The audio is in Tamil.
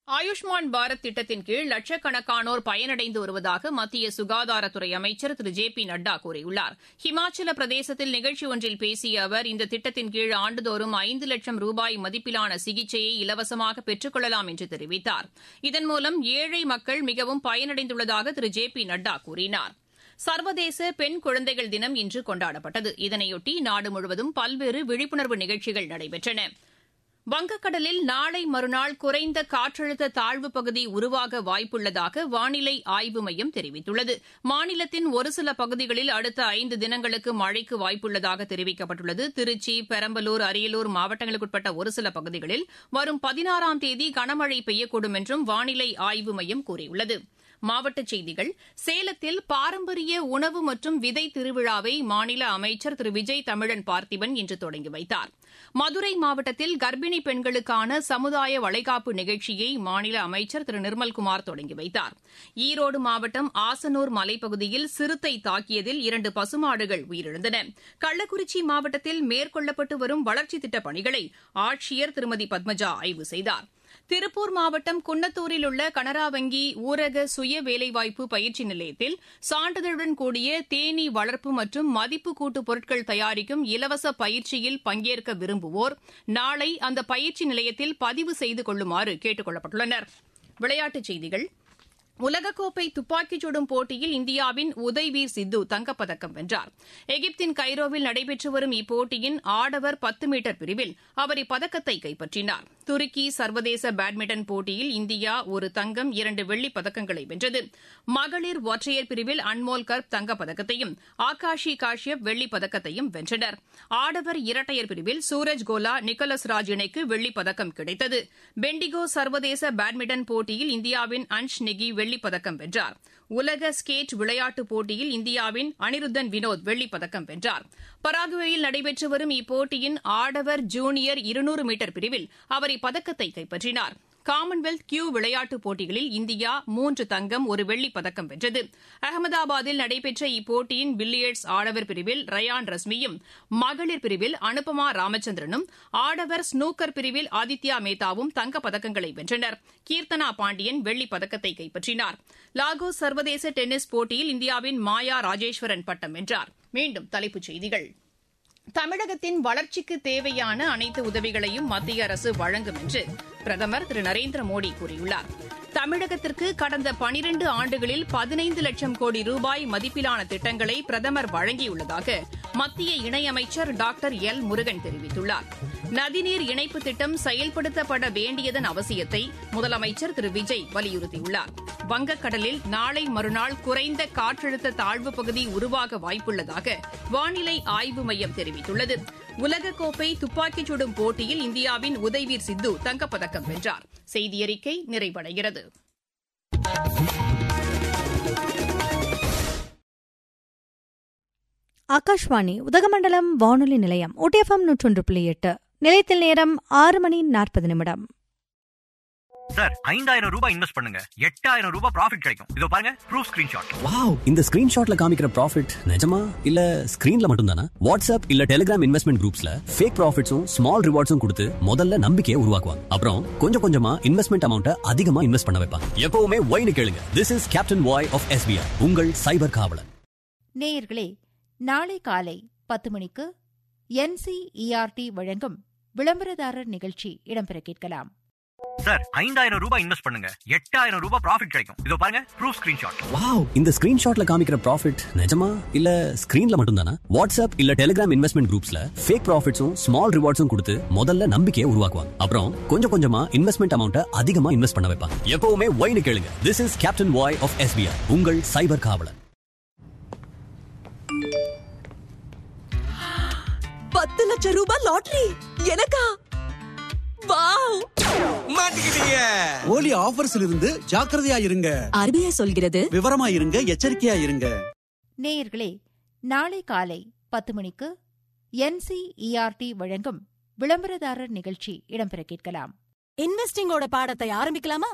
ஆயுஷ்மான் பாரத் திட்டத்தின் கீழ் லட்சக்கணக்கானோர் பயனடைந்து வருவதாக மத்திய சுகாதாரத்துறை அமைச்சர் திரு ஜே பி நட்டா கூறியுள்ளார் ஹிமாச்சல பிரதேசத்தில் நிகழ்ச்சி ஒன்றில் பேசிய அவர் இந்த திட்டத்தின் கீழ் ஆண்டுதோறும் ஐந்து லட்சம் ரூபாய் மதிப்பிலான சிகிச்சையை இலவசமாக பெற்றுக் கொள்ளலாம் என்று தெரிவித்தார் இதன் மூலம் ஏழை மக்கள் மிகவும் பயனடைந்துள்ளதாக திரு ஜே பி நட்டா கூறினார் சர்வதேச பெண் குழந்தைகள் தினம் இன்று கொண்டாடப்பட்டது இதனையொட்டி நாடு முழுவதும் பல்வேறு விழிப்புணர்வு நிகழ்ச்சிகள் நடைபெற்றன வங்கக்கடலில் நாளை மறுநாள் குறைந்த காற்றழுத்த தாழ்வுப் பகுதி உருவாக வாய்ப்புள்ளதாக வானிலை ஆய்வு மையம் தெரிவித்துள்ளது மாநிலத்தின் ஒரு சில பகுதிகளில் அடுத்த ஐந்து தினங்களுக்கு மழைக்கு வாய்ப்புள்ளதாக தெரிவிக்கப்பட்டுள்ளது திருச்சி பெரம்பலூர் அரியலூர் மாவட்டங்களுக்குட்பட்ட ஒரு சில பகுதிகளில் வரும் பதினாறாம் தேதி கனமழை பெய்யக்கூடும் என்றும் வானிலை ஆய்வு மையம் கூறியுள்ளது மாவட்டச் செய்திகள் சேலத்தில் பாரம்பரிய உணவு மற்றும் விதை திருவிழாவை மாநில அமைச்சர் திரு விஜய் தமிழன் பார்த்திபன் இன்று தொடங்கி வைத்தார் மதுரை மாவட்டத்தில் கர்ப்பிணி பெண்களுக்கான சமுதாய வளைகாப்பு நிகழ்ச்சியை மாநில அமைச்சர் திரு நிர்மல்குமார் தொடங்கி வைத்தார் ஈரோடு மாவட்டம் ஆசனூர் மலைப்பகுதியில் சிறுத்தை தாக்கியதில் இரண்டு பசுமாடுகள் உயிரிழந்தன கள்ளக்குறிச்சி மாவட்டத்தில் மேற்கொள்ளப்பட்டு வரும் வளர்ச்சித் திட்டப் பணிகளை ஆட்சியர் திருமதி பத்மஜா ஆய்வு செய்தாா் திருப்பூர் மாவட்டம் குன்னத்தூரில் உள்ள கனரா வங்கி ஊரக சுய வேலைவாய்ப்பு பயிற்சி நிலையத்தில் சான்றிதழுடன் கூடிய தேனீ வளர்ப்பு மற்றும் மதிப்பு கூட்டு பொருட்கள் தயாரிக்கும் இலவச பயிற்சியில் பங்கேற்க விரும்புவோர் நாளை அந்த பயிற்சி நிலையத்தில் பதிவு செய்து கொள்ளுமாறு கேட்டுக் கொள்ளப்பட்டுள்ளனர் விளையாட்டுச் செய்திகள் உலகக்கோப்பை துப்பாக்கிச் சுடும் போட்டியில் இந்தியாவின் உதய்வீர் சித்து தங்கப்பதக்கம் வென்றார் எகிப்தின் கைரோவில் நடைபெற்று வரும் இப்போட்டியின் ஆடவர் பத்து மீட்டர் பிரிவில் அவர் இப்பதக்கத்தை கைப்பற்றினார் துருக்கி சர்வதேச பேட்மிண்டன் போட்டியில் இந்தியா ஒரு தங்கம் இரண்டு வெள்ளிப் பதக்கங்களை வென்றது மகளிர் ஒற்றையர் பிரிவில் அன்மோல் கர்ப் தங்கப்பதக்கத்தையும் ஆகாஷி காஷ்யப் வெள்ளிப் பதக்கத்தையும் வென்றனர் ஆடவர் இரட்டையர் பிரிவில் சூரஜ் கோலா நிக்கோலஸ் ராஜ் இணைக்கு வெள்ளிப் பதக்கம் கிடைத்தது பெண்டிகோ சர்வதேச பேட்மிண்டன் போட்டியில் இந்தியாவின் அன்ஷ் நெகி வெள்ளிப் பதக்கம் வென்றார் உலக ஸ்கேட் விளையாட்டுப் போட்டியில் இந்தியாவின் அனிருத்தன் வினோத் வெள்ளிப் பதக்கம் வென்றார் பராகுவேயில் நடைபெற்று வரும் இப்போட்டியின் ஆடவர் ஜூனியர் இருநூறு மீட்டர் பிரிவில் அவர் இப்பதக்கத்தை கைப்பற்றினார் காமன்வெல்த் கியூ விளையாட்டுப் போட்டிகளில் இந்தியா மூன்று தங்கம் ஒரு வெள்ளிப் பதக்கம் வென்றது அகமதாபாத்தில் நடைபெற்ற இப்போட்டியின் பில்லியர்ட்ஸ் ஆடவர் பிரிவில் ரயான் ரஸ்மியும் மகளிர் பிரிவில் அனுபமா ராமச்சந்திரனும் ஆடவர் ஸ்னூக்கர் பிரிவில் ஆதித்யா மேத்தாவும் தங்கப் பதக்கங்களை வென்றனர் கீர்த்தனா பாண்டியன் வெள்ளிப் பதக்கத்தை கைப்பற்றினார் லாகோஸ் சர்வதேச டென்னிஸ் போட்டியில் இந்தியாவின் மாயா ராஜேஸ்வரன் பட்டம் வென்றார் மீண்டும் தலைப்புச் செய்திகள் தமிழகத்தின் வளர்ச்சிக்கு தேவையான அனைத்து உதவிகளையும் மத்திய அரசு வழங்கும் என்று பிரதமர் திரு நரேந்திர மோடி கூறியுள்ளார் தமிழகத்திற்கு கடந்த பனிரண்டு ஆண்டுகளில் பதினைந்து லட்சம் கோடி ரூபாய் மதிப்பிலான திட்டங்களை பிரதமர் வழங்கியுள்ளதாக மத்திய இணையமைச்சர் டாக்டர் எல் முருகன் தெரிவித்துள்ளார் நதிநீர் இணைப்பு திட்டம் செயல்படுத்தப்பட வேண்டியதன் அவசியத்தை முதலமைச்சர் திரு விஜய் வலியுறுத்தியுள்ளார் வங்கக்கடலில் நாளை மறுநாள் குறைந்த காற்றழுத்த தாழ்வு பகுதி உருவாக வாய்ப்புள்ளதாக வானிலை ஆய்வு மையம் தெரிவித்துள்ளது உலகக்கோப்பை துப்பாக்கிச் சுடும் போட்டியில் இந்தியாவின் உதய்வீர் சித்து தங்கப்பதக்கம் வென்றார் செய்தியறிக்கை நிறைவடைகிறது ஆகாஷ்வாணி உதகமண்டலம் வானொலி நிலையம் ஒட்டிஎஃப்எம் நூற்றொன்று புள்ளி எட்டு நிலையத்தில் நேரம் ஆறு மணி நாற்பது நிமிடம் சார் ஐந்தாயிரம் ரூபாய் இன்வெஸ்ட் பண்ணுங்க எட்டாயிரம் ரூபாய் ப்ராஃபிட் கிடைக்கும் இதோ பாருங்க ப்ரூஃப் ஸ்கிரீன்ஷாட் வாவ் இந்த ஸ்கிரீன்ஷாட்ல காமிக்கிற ப்ராஃபிட் நிஜமா இல்ல ஸ்கிரீன்ல மட்டும் தானா வாட்ஸ்அப் இல்ல டெலிகிராம் இன்வெஸ்ட்மெண்ட் குரூப்ஸ்ல ஃபேக் ப்ராஃபிட்ஸும் ஸ்மால் ரிவார்ட்ஸும் கொடுத்து முதல்ல நம்பிக்கையை உருவாக்குவாங்க அப்புறம் கொஞ்சம் கொஞ்சமா இன்வெஸ்ட்மெண்ட் அமௌண்ட்டை அதிகமா இன்வெஸ்ட் பண்ண வைப்பாங்க எப்பவுமே ஒய்னு கேளுங்க this is captain why of SBI உங்கள் சைபர் காவலன் நேயர்களே நாளை காலை பத்து மணிக்கு என்சிஇஆர்டி வழங்கும் விளம்பரதாரர் நிகழ்ச்சி இடம்பெற கேட்கலாம் சார் ஐந்தாயிரம் ரூபாய் இன்வெஸ்ட் பண்ணுங்க எட்டாயிரம் ரூபாய் ப்ராஃபிட் கிடைக்கும் இதோ பாருங்க ப்ரூஃப் ஸ்கிரீன்ஷாட் வாவ் இந்த ஸ்கிரீன்ஷாட்ல காமிக்கிற ப்ராஃபிட் நிஜமா இல்ல ஸ்கிரீன்ல மட்டும் தானா வாட்ஸ்அப் இல்ல டெலிகிராம் இன்வெஸ்ட்மெண்ட் குரூப்ஸ்ல ஃபேக் ப்ராஃபிட்ஸும் ஸ்மால் ரிவார்ட்ஸும் கொடுத்து முதல்ல நம்பிக்கையை உருவாக்குவாங்க அப்புறம் கொஞ்சம் கொஞ்சமா இன்வெஸ்ட்மெண்ட் அமௌண்ட்டை அதிகமா இன்வெஸ்ட் பண்ண வைப்பாங்க எப்பவுமே ஒய்னு கேளுங்க this is captain why of SBI உங்கள் சைபர் காவலன் பத்து லட்சம் ரூபாய் லாட்டரி எனக்கா வாவ் மாட்டிக்கிட்டீங்க ஓலி ஆஃபர்ஸ்ல இருந்து ஜாக்கிரதையா இருங்க ஆர்பிஐ சொல்கிறது விவரமா இருங்க எச்சரிக்கையா இருங்க நேயர்களே நாளை காலை பத்து மணிக்கு என்சிஇஆர்டி வழங்கும் விளம்பரதாரர் நிகழ்ச்சி இடம்பெற கேட்கலாம் இன்வெஸ்டிங்கோட பாடத்தை ஆரம்பிக்கலாமா